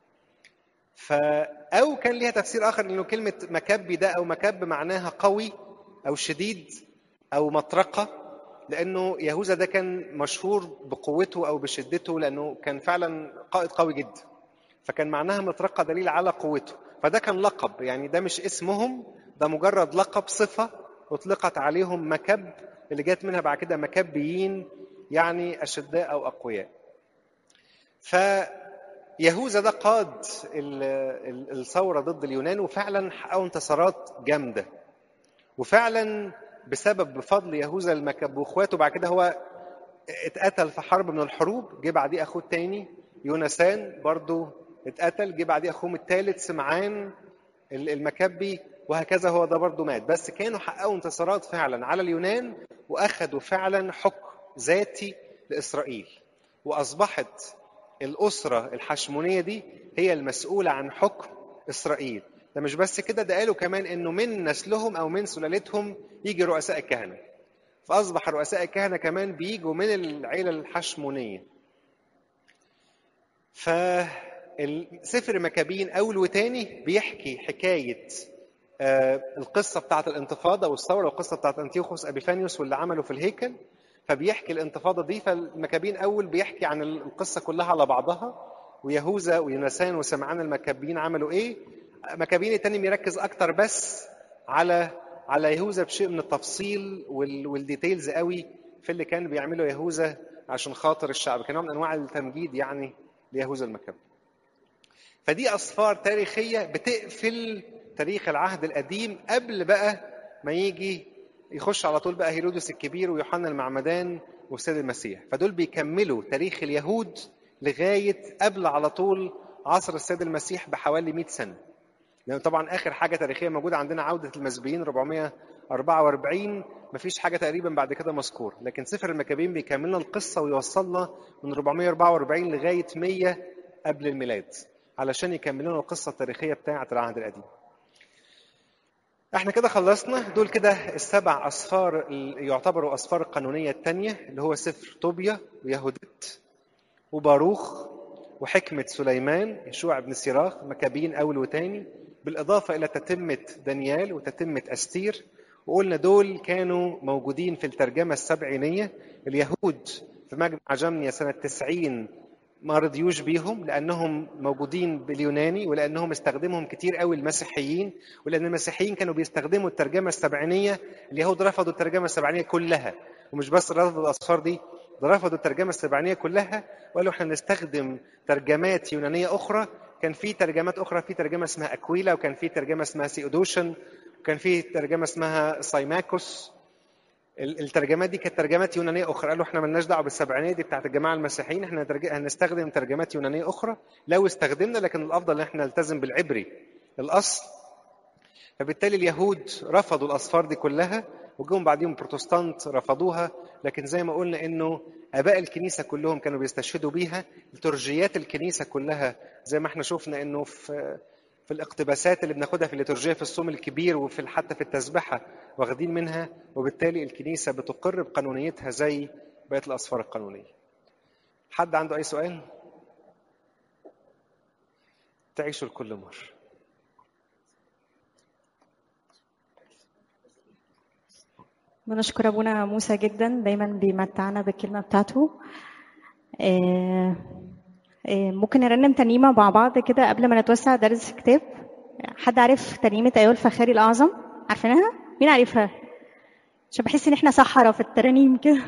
ف او كان ليها تفسير اخر انه كلمه مكبي ده او مكب معناها قوي او شديد او مطرقه لانه يهوذا ده كان مشهور بقوته او بشدته لانه كان فعلا قائد قوي جدا فكان معناها مطرقه دليل على قوته فده كان لقب يعني ده مش اسمهم ده مجرد لقب صفه اطلقت عليهم مكب اللي جت منها بعد كده مكبيين يعني اشداء او اقوياء ف يهوذا ده قاد الثوره ضد اليونان وفعلا حققوا انتصارات جامده وفعلا بسبب بفضل يهوذا المكب واخواته بعد كده هو اتقتل في حرب من الحروب جه بعديه اخوه الثاني يونسان برضه اتقتل جه بعديه اخوهم الثالث سمعان المكبي وهكذا هو ده برضه مات بس كانوا حققوا انتصارات فعلا على اليونان واخذوا فعلا حكم ذاتي لاسرائيل واصبحت الأسرة الحشمونية دي هي المسؤولة عن حكم إسرائيل ده مش بس كده ده قالوا كمان إنه من نسلهم أو من سلالتهم يجي رؤساء الكهنة فأصبح رؤساء الكهنة كمان بيجوا من العيلة الحشمونية فسفر مكابين أول وتاني بيحكي حكاية القصة بتاعة الانتفاضة والثورة والقصة بتاعة أنتيوخوس أبيفانيوس واللي عمله في الهيكل فبيحكي الانتفاضة دي فالمكابين أول بيحكي عن القصة كلها على بعضها ويهوذا ويونسان وسمعان المكابين عملوا إيه مكابين التاني بيركز أكتر بس على على يهوذا بشيء من التفصيل والديتيلز قوي في اللي كان بيعمله يهوذا عشان خاطر الشعب كان نوع من أنواع التمجيد يعني ليهوذا المكابي فدي أسفار تاريخية بتقفل تاريخ العهد القديم قبل بقى ما يجي يخش على طول بقى هيرودس الكبير ويوحنا المعمدان والسيد المسيح فدول بيكملوا تاريخ اليهود لغاية قبل على طول عصر السيد المسيح بحوالي 100 سنة لأن طبعا آخر حاجة تاريخية موجودة عندنا عودة المسبيين 444 مفيش حاجة تقريبا بعد كده مذكور لكن سفر المكابين بيكمل لنا القصة ويوصلنا من 444 لغاية 100 قبل الميلاد علشان يكمل لنا القصة التاريخية بتاعة العهد القديم احنا كده خلصنا دول كده السبع اسفار اللي يعتبروا اسفار القانونيه الثانيه اللي هو سفر طوبيا ويهودت وباروخ وحكمه سليمان يشوع بن سيراخ مكابين اول وثاني بالاضافه الى تتمه دانيال وتتمه استير وقلنا دول كانوا موجودين في الترجمه السبعينيه اليهود في مجمع جمنيا سنه 90 ما رضيوش بيهم لانهم موجودين باليوناني ولانهم استخدمهم كتير قوي المسيحيين ولان المسيحيين كانوا بيستخدموا الترجمه السبعينيه اليهود رفضوا الترجمه السبعينيه كلها ومش بس رفضوا الاسفار دي ده رفضوا الترجمه السبعينيه كلها وقالوا احنا نستخدم ترجمات يونانيه اخرى كان في ترجمات اخرى في ترجمه اسمها اكويلا وكان في ترجمه اسمها سيودوشن وكان في ترجمه اسمها سايماكوس الترجمات دي كانت ترجمات يونانيه اخرى قالوا احنا مالناش دعوه بالسبعينيه دي بتاعت الجماعه المسيحيين احنا هنستخدم ترجمات يونانيه اخرى لو استخدمنا لكن الافضل ان احنا نلتزم بالعبري الاصل فبالتالي اليهود رفضوا الاسفار دي كلها وجم بعديهم بروتستانت رفضوها لكن زي ما قلنا انه اباء الكنيسه كلهم كانوا بيستشهدوا بيها لترجيات الكنيسه كلها زي ما احنا شفنا انه في في الاقتباسات اللي بناخدها في الليتورجيه في الصوم الكبير وفي حتى في التسبحه واخدين منها وبالتالي الكنيسه بتقر بقانونيتها زي بقيه الاسفار القانونيه. حد عنده اي سؤال؟ تعيشوا لكل مره. بنشكر ابونا موسى جدا دايما بيمتعنا بالكلمه بتاعته آه، آه، ممكن نرنم ترنيمه مع بعض كده قبل ما نتوسع درس الكتاب حد عارف ترنيمه ايها الفخاري الاعظم عارفينها مين عارفها عشان بحس ان احنا سحرة في الترانيم كده